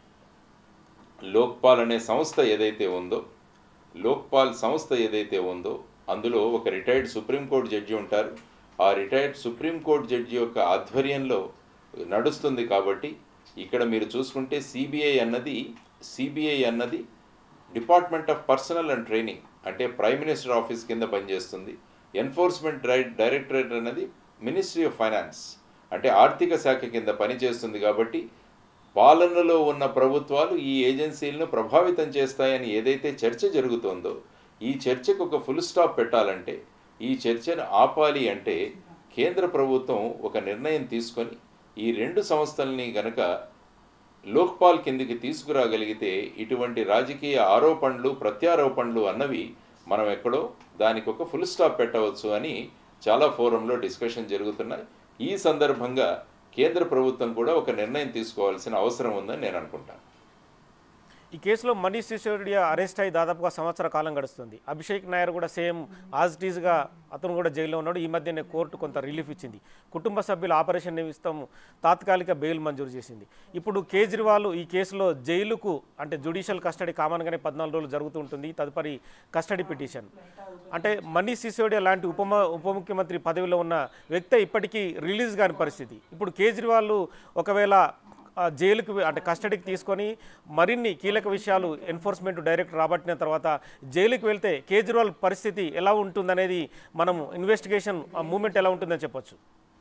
[SPEAKER 2] లోక్పాల్ అనే సంస్థ ఏదైతే ఉందో లోక్పాల్ సంస్థ ఏదైతే ఉందో అందులో ఒక రిటైర్డ్ సుప్రీంకోర్టు జడ్జి ఉంటారు ఆ రిటైర్డ్ సుప్రీంకోర్టు జడ్జి యొక్క ఆధ్వర్యంలో నడుస్తుంది కాబట్టి ఇక్కడ మీరు చూసుకుంటే సిబిఐ అన్నది సిబిఐ అన్నది department of personnel and training అంటే ప్రైమ్ మినిస్టర్ ఆఫీస్ కింద పనిచేస్తుంది ఎన్ఫోర్స్మెంట్ డైరెక్టరేట్ అన్నది మినిస్ట్రీ ఆఫ్ ఫైనాన్స్ అంటే ఆర్థిక శాఖ కింద పనిచేస్తుంది కాబట్టి పాలనలో ఉన్న ప్రభుత్వాలు ఈ ఏజెన్సీలను ప్రభావితం చేస్తాయని ఏదైతే చర్చ జరుగుతోందో ఈ చర్చకు ఒక ఫుల్ స్టాప్ పెట్టాలంటే ఈ చర్చను ఆపాలి అంటే కేంద్ర ప్రభుత్వం ఒక నిర్ణయం తీసుకొని ఈ రెండు సంస్థల్ని గనక లోక్పాల్ కిందికి తీసుకురాగలిగితే ఇటువంటి రాజకీయ ఆరోపణలు ప్రత్యారోపణలు అన్నవి మనం ఎక్కడో దానికి ఒక ఫుల్ స్టాప్ పెట్టవచ్చు అని చాలా ఫోరంలో డిస్కషన్ జరుగుతున్నాయి ఈ సందర్భంగా కేంద్ర ప్రభుత్వం కూడా ఒక నిర్ణయం తీసుకోవాల్సిన అవసరం ఉందని నేను అనుకుంటాను
[SPEAKER 1] ఈ కేసులో మనీష్ సిసోడియా అరెస్ట్ అయ్యి దాదాపుగా సంవత్సర కాలం గడుస్తుంది అభిషేక్ నాయర్ కూడా సేమ్ యాజ్ ఇట్ ఈస్గా అతను కూడా జైల్లో ఉన్నాడు ఈ మధ్యనే కోర్టు కొంత రిలీఫ్ ఇచ్చింది కుటుంబ సభ్యుల ఆపరేషన్ నిమిత్తం తాత్కాలిక బెయిల్ మంజూరు చేసింది ఇప్పుడు కేజ్రీవాల్ ఈ కేసులో జైలుకు అంటే జ్యుడిషియల్ కస్టడీ కామన్గానే పద్నాలుగు రోజులు జరుగుతూ ఉంటుంది తదుపరి కస్టడీ పిటిషన్ అంటే మనీష్ సిసోడియా లాంటి ఉప ఉప ముఖ్యమంత్రి పదవిలో ఉన్న వ్యక్తి ఇప్పటికీ రిలీజ్ కాని పరిస్థితి ఇప్పుడు కేజ్రీవాల్ ఒకవేళ ఆ జైలుకు వె- అంటే కస్టడీకి తీసుకొని మరిన్ని కీలక విషయాలు ఎన్ఫోర్స్మెంట్ డైరెక్టర్ రాబట్టిన తర్వాత జైలుకి వెళ్తే కేజ్రీవాల్ పరిస్థితి ఎలా ఉంటుందనేది మనం ఇన్వెస్టిగేషన్ మూమెంట్ ఎలా ఉంటుందని చెప్పొచ్చు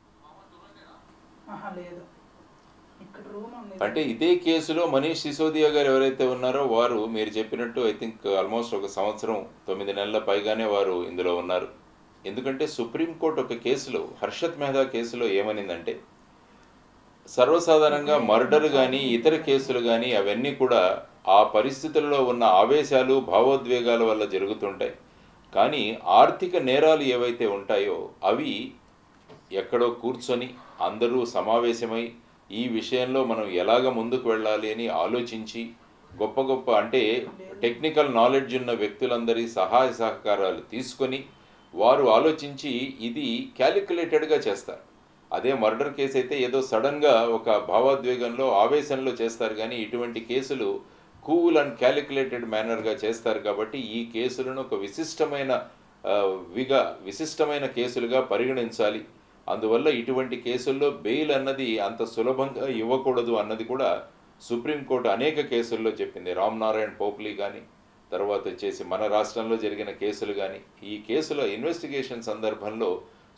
[SPEAKER 3] ఆహా, లేదు ఇక్కడ రూమ్ ఉంది
[SPEAKER 2] అంటే ఇదే కేసులో మనీష్ సిసోదియా గారు ఎవరైతే ఉన్నారో వారు మీరు చెప్పినట్టు ఐ థింక్ ఆల్మోస్ట్ ఒక సంవత్సరం తొమ్మిది నెలల పైగానే వారు ఇందులో ఉన్నారు ఎందుకంటే సుప్రీంకోర్టు ఒక కేసులో హర్షత్ మెహతా కేసులో ఏమనిందంటే సర్వసాధారణంగా మర్డర్ కానీ ఇతర కేసులు కానీ అవన్నీ కూడా ఆ పరిస్థితుల్లో ఉన్న ఆవేశాలు భావోద్వేగాల వల్ల జరుగుతుంటాయి కానీ ఆర్థిక నేరాలు ఏవైతే ఉంటాయో అవి ఎక్కడో కూర్చొని అందరూ సమావేశమై ఈ విషయంలో మనం ఎలాగ ముందుకు వెళ్ళాలి అని ఆలోచించి గొప్ప గొప్ప అంటే టెక్నికల్ నాలెడ్జ్ ఉన్న వ్యక్తులందరి సహాయ సహకారాలు తీసుకొని వారు ఆలోచించి ఇది క్యాలిక్యులేటెడ్గా చేస్తారు అదే మర్డర్ కేసు అయితే ఏదో సడన్గా ఒక భావోద్వేగంలో ఆవేశంలో చేస్తారు కానీ ఇటువంటి కేసులు కూల్ అండ్ క్యాలిక్యులేటెడ్ మేనర్గా చేస్తారు కాబట్టి ఈ కేసులను ఒక విశిష్టమైన ఆ, విగా విశిష్టమైన కేసులుగా పరిగణించాలి అందువల్ల ఇటువంటి కేసుల్లో బెయిల్ అన్నది అంత సులభంగా ఇవ్వకూడదు అన్నది కూడా సుప్రీంకోర్టు అనేక కేసుల్లో చెప్పింది రామ్ నారాయణ్ పోప్లీ కానీ తర్వాత వచ్చేసి మన రాష్ట్రంలో జరిగిన కేసులు కానీ ఈ కేసుల ఇన్వెస్టిగేషన్ సందర్భంలో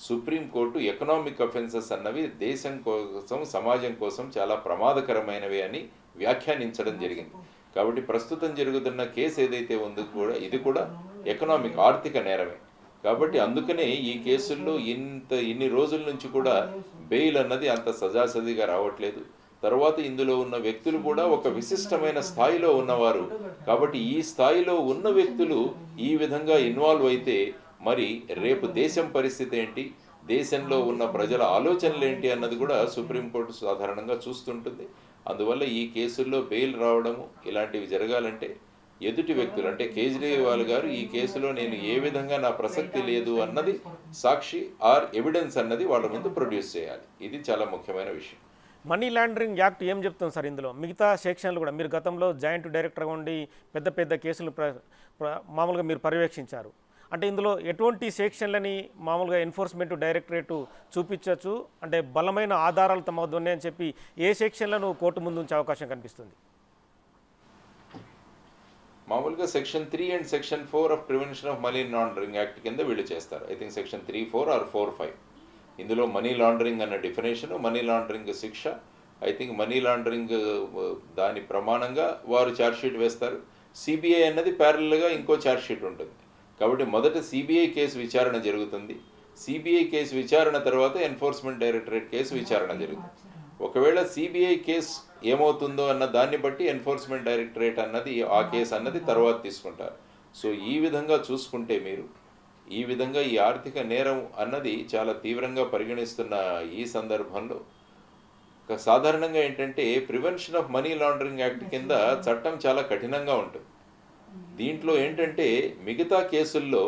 [SPEAKER 2] సుప్రీంకోర్టు ఎకనామిక్ అఫెన్సెస్ అన్నవి దేశం కోసం సమాజం కోసం చాలా ప్రమాదకరమైనవి అని వ్యాఖ్యానించడం జరిగింది కాబట్టి ప్రస్తుతం జరుగుతున్న కేసు ఏదైతే ఉందో కూడా ఇది కూడా ఎకనామిక్ ఆర్థిక నేరమే కాబట్టి అందుకనే ఈ కేసుల్లో ఇంత ఇన్ని రోజుల నుంచి కూడా బెయిల్ అన్నది అంత సజాసదిగా రావట్లేదు తర్వాత ఇందులో ఉన్న వ్యక్తులు కూడా ఒక విశిష్టమైన స్థాయిలో ఉన్నవారు కాబట్టి ఈ స్థాయిలో ఉన్న వ్యక్తులు ఈ విధంగా ఇన్వాల్వ్ అయితే మరి రేపు దేశం పరిస్థితి ఏంటి దేశంలో ఉన్న ప్రజల ఆలోచనలు ఏంటి అన్నది కూడా సుప్రీంకోర్టు సాధారణంగా చూస్తుంటుంది అందువల్ల ఈ కేసుల్లో బెయిల్ రావడము ఇలాంటివి జరగాలంటే ఎదుటి వ్యక్తులు అంటే కేజ్రీవాల్ గారు ఈ కేసులో నేను ఏ విధంగా నా ప్రసక్తి లేదు అన్నది సాక్షి ఆర్ ఎవిడెన్స్ అన్నది వాళ్ళ ముందు ప్రొడ్యూస్ చేయాలి ఇది చాలా ముఖ్యమైన విషయం
[SPEAKER 1] మనీ లాండరింగ్ యాక్ట్ ఏం చెప్తుంది సార్ ఇందులో మిగతా సెక్షన్లు కూడా మీరు గతంలో జాయింట్ డైరెక్టర్గా ఉండి పెద్ద పెద్ద కేసులు ప్ర ప్ర- మామూలుగా మీరు పర్యవేక్షించారు అంటే ఇందులో ఎటువంటి సెక్షన్లని మామూలుగా ఎన్ఫోర్స్మెంట్ డైరెక్టరేటు చూపించవచ్చు అంటే బలమైన ఆధారాలు తమ వద్ద ఉన్నాయని చెప్పి ఏ సెక్షన్లను కోర్టు ముందు ఉంచే అవకాశం కనిపిస్తుంది
[SPEAKER 2] మామూలుగా section three and section four of prevention of money laundering act కింద వీళ్ళు చేస్తారు I think section three four or four five ఇందులో మనీ లాండరింగ్ అన్న డెఫినేషన్ మనీ లాండరింగ్ శిక్ష ఐ థింక్ మనీ లాండరింగ్ దాని ప్రమాణంగా వారు ఛార్జ్షీట్ వేస్తారు సిబిఐ అన్నది ప్యారల్గా ఇంకో ఛార్జ్షీట్ ఉంటుంది కాబట్టి మొదట సిబిఐ కేసు విచారణ జరుగుతుంది సిబిఐ కేసు విచారణ తర్వాత ఎన్ఫోర్స్మెంట్ డైరెక్టరేట్ కేసు విచారణ జరుగుతుంది ఒకవేళ సిబిఐ కేసు ఏమవుతుందో అన్న దాన్ని బట్టి ఎన్ఫోర్స్మెంట్ డైరెక్టరేట్ అన్నది ఆ కేసు అన్నది తర్వాత తీసుకుంటారు సో ఈ విధంగా చూసుకుంటే మీరు ఈ విధంగా ఈ ఆర్థిక నేరం అన్నది చాలా తీవ్రంగా పరిగణిస్తున్న ఈ సందర్భంలో ఒక సాధారణంగా ఏంటంటే prevention of money laundering act కింద చట్టం చాలా కఠినంగా ఉంటుంది దీంట్లో ఏంటంటే మిగతా కేసుల్లో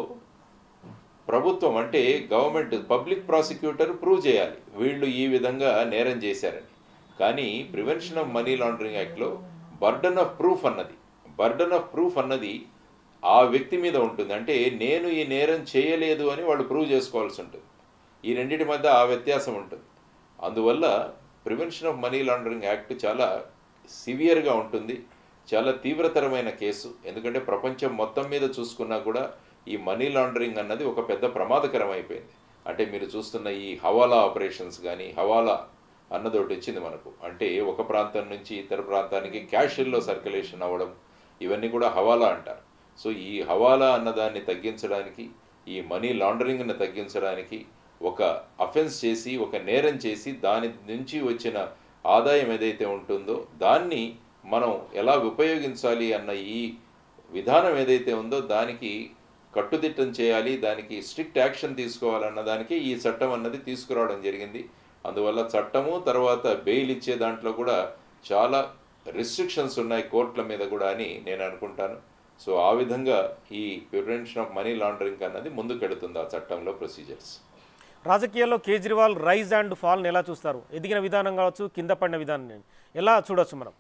[SPEAKER 2] ప్రభుత్వం అంటే గవర్నమెంట్ పబ్లిక్ ప్రాసిక్యూటర్ ప్రూవ్ చేయాలి వీళ్ళు ఈ విధంగా నేరం చేశారని కానీ ప్రివెన్షన్ ఆఫ్ మనీ లాండరింగ్ యాక్ట్లో బర్డన్ ఆఫ్ ప్రూఫ్ అన్నది బర్డన్ ఆఫ్ ప్రూఫ్ అన్నది ఆ వ్యక్తి మీద ఉంటుంది అంటే నేను ఈ నేరం చేయలేదు అని వాళ్ళు ప్రూవ్ చేసుకోవాల్సి ఉంటుంది ఈ రెండింటి మధ్య ఆ వ్యత్యాసం ఉంటుంది అందువల్ల prevention of money laundering act చాలా సివియర్గా ఉంటుంది చాలా తీవ్రతరమైన కేసు ఎందుకంటే ప్రపంచం మొత్తం మీద చూసుకున్నా కూడా ఈ మనీ లాండరింగ్ అన్నది ఒక పెద్ద ప్రమాదకరం అయిపోయింది అంటే మీరు చూస్తున్న ఈ హవాలా ఆపరేషన్స్ కానీ హవాలా అన్నది ఒకటి వచ్చింది మనకు అంటే ఒక ప్రాంతం నుంచి ఇతర ప్రాంతానికి క్యాషుల్లో సర్క్యులేషన్ అవ్వడం ఇవన్నీ కూడా హవాలా అంటారు సో ఈ హవాలా అన్నదాన్ని తగ్గించడానికి ఈ మనీ లాండరింగ్ని తగ్గించడానికి ఒక అఫెన్స్ చేసి ఒక నేరం చేసి దాని నుంచి వచ్చిన ఆదాయం ఏదైతే ఉంటుందో దాన్ని మనం ఎలా ఉపయోగించాలి అన్న ఈ విధానం ఏదైతే ఉందో దానికి కట్టుదిట్టం చేయాలి దానికి స్ట్రిక్ట్ యాక్షన్ తీసుకోవాలన్న దానికి ఈ చట్టం అన్నది తీసుకురావడం జరిగింది అందువల్ల చట్టము తర్వాత బెయిల్ ఇచ్చే దాంట్లో కూడా చాలా రిస్ట్రిక్షన్స్ ఉన్నాయి కోర్టుల మీద కూడా అని నేను అనుకుంటాను సో ఆ విధంగా ఈ ప్రివెన్షన్ ఆఫ్ మనీ లాండరింగ్ అన్నది ముందుకెడుతుంది ఆ చట్టంలో ప్రొసీజర్స్
[SPEAKER 1] రాజకీయాల్లో కేజ్రీవాల్ రైజ్ అండ్ ఫాల్ని ఎలా చూస్తారు ఎదిగిన విధానం కావచ్చు కింద పడిన విధానం ఎలా చూడొచ్చు మనం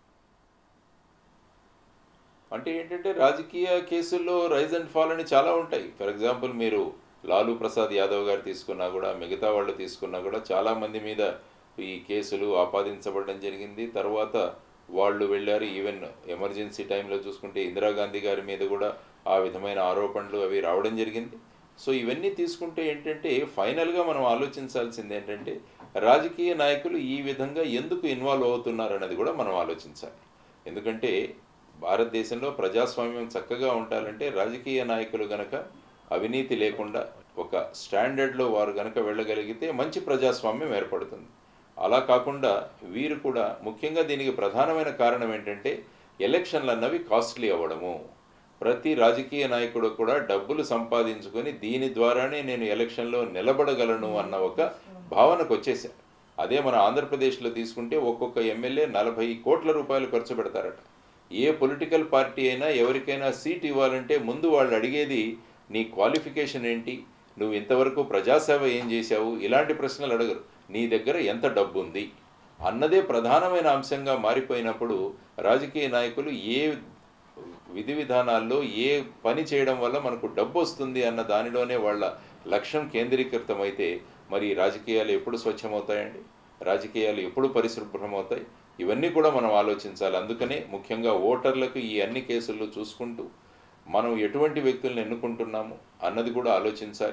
[SPEAKER 2] అంటే ఏంటంటే రాజకీయ కేసుల్లో రైజ్ అండ్ ఫాల్ అని చాలా ఉంటాయి ఫర్ ఎగ్జాంపుల్ మీరు లాలూ ప్రసాద్ యాదవ్ గారు తీసుకున్నా కూడా మిగతా వాళ్ళు తీసుకున్నా కూడా చాలా మంది మీద ఈ కేసులు ఆపాదించబడడం జరిగింది తర్వాత వాళ్ళు వెళ్ళారు ఈవెన్ ఎమర్జెన్సీ టైంలో చూసుకుంటే ఇందిరాగాంధీ గారి మీద కూడా ఆ విధమైన ఆరోపణలు అవి రావడం జరిగింది సో ఇవన్నీ తీసుకుంటే ఏంటంటే ఫైనల్గా మనం ఆలోచించాల్సింది ఏంటంటే రాజకీయ నాయకులు ఈ విధంగా ఎందుకు ఇన్వాల్వ్ అవుతున్నారు అన్నది కూడా మనం ఆలోచించాలి ఎందుకంటే భారతదేశంలో ప్రజాస్వామ్యం చక్కగా ఉండాలంటే రాజకీయ నాయకులు గనక అవినీతి లేకుండా ఒక స్టాండర్డ్లో వారు గనక వెళ్ళగలిగితే మంచి ప్రజాస్వామ్యం ఏర్పడుతుంది అలా కాకుండా వీరు కూడా ముఖ్యంగా దీనికి ప్రధానమైన కారణం ఏంటంటే ఎలక్షన్లు అన్నవి కాస్ట్లీ అవ్వడము ప్రతి రాజకీయ నాయకుడు కూడా డబ్బులు సంపాదించుకొని దీని ద్వారానే నేను ఎలక్షన్లో నిలబడగలను అన్న ఒక భావనకు వచ్చేసారు అదే మన ఆంధ్రప్రదేశ్లో తీసుకుంటే ఒక్కొక్క ఎమ్మెల్యే నలభై కోట్ల రూపాయలు ఖర్చు పెడతారట ఏ పొలిటికల్ పార్టీ అయినా ఎవరికైనా సీట్ ఇవ్వాలంటే ముందు వాళ్ళు అడిగేది నీ క్వాలిఫికేషన్ ఏంటి నువ్వు ఇంతవరకు ప్రజాసేవ ఏం చేశావు ఇలాంటి ప్రశ్నలు అడగరు నీ దగ్గర ఎంత డబ్బు ఉంది అన్నదే ప్రధానమైన అంశంగా మారిపోయినప్పుడు రాజకీయ నాయకులు ఏ విధి విధానాల్లో ఏ పని చేయడం వల్ల మనకు డబ్బు వస్తుంది అన్న దానిలోనే వాళ్ళ లక్ష్యం కేంద్రీకృతమైతే మరి రాజకీయాలు ఎప్పుడు స్వచ్ఛమవుతాయండి రాజకీయాలు ఎప్పుడు పరిశుభ్రమవుతాయి ఇవన్నీ కూడా మనం ఆలోచించాలి అందుకనే ముఖ్యంగా ఓటర్లకు ఈ అన్ని కేసుల్లో చూసుకుంటూ మనం ఎటువంటి వ్యక్తులను ఎన్నుకుంటున్నాము అన్నది కూడా ఆలోచించాలి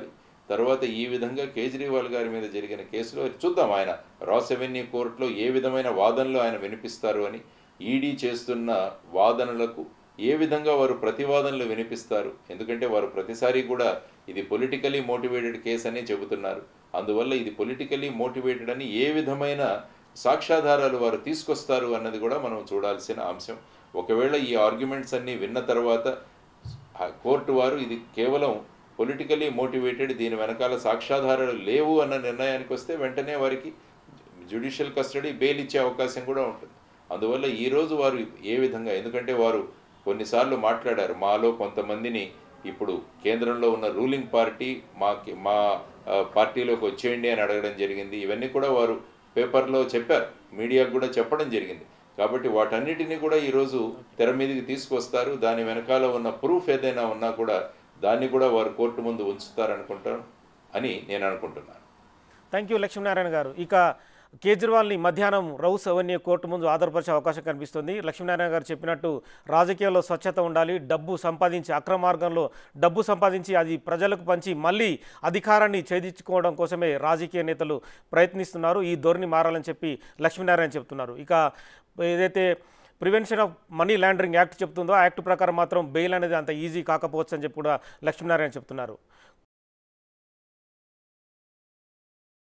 [SPEAKER 2] తర్వాత ఈ విధంగా కేజ్రీవాల్ గారి మీద జరిగిన కేసులో చూద్దాం ఆయన రాస్ అవెన్యూ కోర్టులో ఏ విధమైన వాదనలు ఆయన వినిపిస్తారు అని ఈడీ చేస్తున్న వాదనలకు ఏ విధంగా వారు ప్రతివాదనలు వినిపిస్తారు ఎందుకంటే వారు ప్రతిసారి కూడా ఇది పొలిటికలీ మోటివేటెడ్ కేసు అని చెబుతున్నారు అందువల్ల ఇది పొలిటికలీ మోటివేటెడ్ అని ఏ విధమైన సాక్ష్యాధారాలు వారు తీసుకొస్తారు అన్నది కూడా మనం చూడాల్సిన అంశం ఒకవేళ ఈ ఆర్గ్యుమెంట్స్ అన్నీ విన్న తర్వాత ఆ కోర్టు వారు ఇది కేవలం పొలిటికలీ మోటివేటెడ్ దీని వెనకాల సాక్ష్యాధారాలు లేవు అన్న నిర్ణయానికి వస్తే వెంటనే వారికి జ్యుడిషియల్ కస్టడీ బెయిల్ ఇచ్చే అవకాశం కూడా ఉంటుంది అందువల్ల ఈరోజు వారు ఏ విధంగా ఎందుకంటే వారు కొన్నిసార్లు మాట్లాడారు మాలో కొంతమందిని ఇప్పుడు కేంద్రంలో ఉన్న రూలింగ్ పార్టీ మా మా ఆ, పార్టీలోకి వచ్చేయండి అని అడగడం జరిగింది ఇవన్నీ కూడా వారు పేపర్లో చెప్పారు మీడియాకు కూడా చెప్పడం జరిగింది కాబట్టి వాటన్నిటిని కూడా ఈరోజు తెర మీదకి తీసుకొస్తారు దాని వెనకాల ఉన్న ప్రూఫ్ ఏదైనా ఉన్నా కూడా దాన్ని కూడా వారు కోర్టు ముందు ఉంచుతారనుకుంటాను అని నేను అనుకుంటున్నాను
[SPEAKER 1] థ్యాంక్ యూ లక్ష్మీనారాయణ గారు ఇక కేజ్రీవాల్ని మధ్యాహ్నం రౌస్ అవెన్యూ కోర్టు ముందు ఆధారపరిచే అవకాశం కనిపిస్తుంది లక్ష్మీనారాయణ గారు చెప్పినట్టు రాజకీయాల్లో స్వచ్ఛత ఉండాలి డబ్బు సంపాదించి అక్రమ మార్గంలో డబ్బు సంపాదించి అది ప్రజలకు పంచి మళ్ళీ అధికారాన్ని ఛేదించుకోవడం కోసమే రాజకీయ నేతలు ప్రయత్నిస్తున్నారు ఈ ధోరణి మారాలని చెప్పి లక్ష్మీనారాయణ చెప్తున్నారు ఇక ఏదైతే prevention of money laundering act చెప్తుందో ఆ యాక్ట్ ప్రకారం మాత్రం బెయిల్ అనేది అంత ఈజీ కాకపోవచ్చు అని చెప్పి కూడా లక్ష్మీనారాయణ చెప్తున్నారు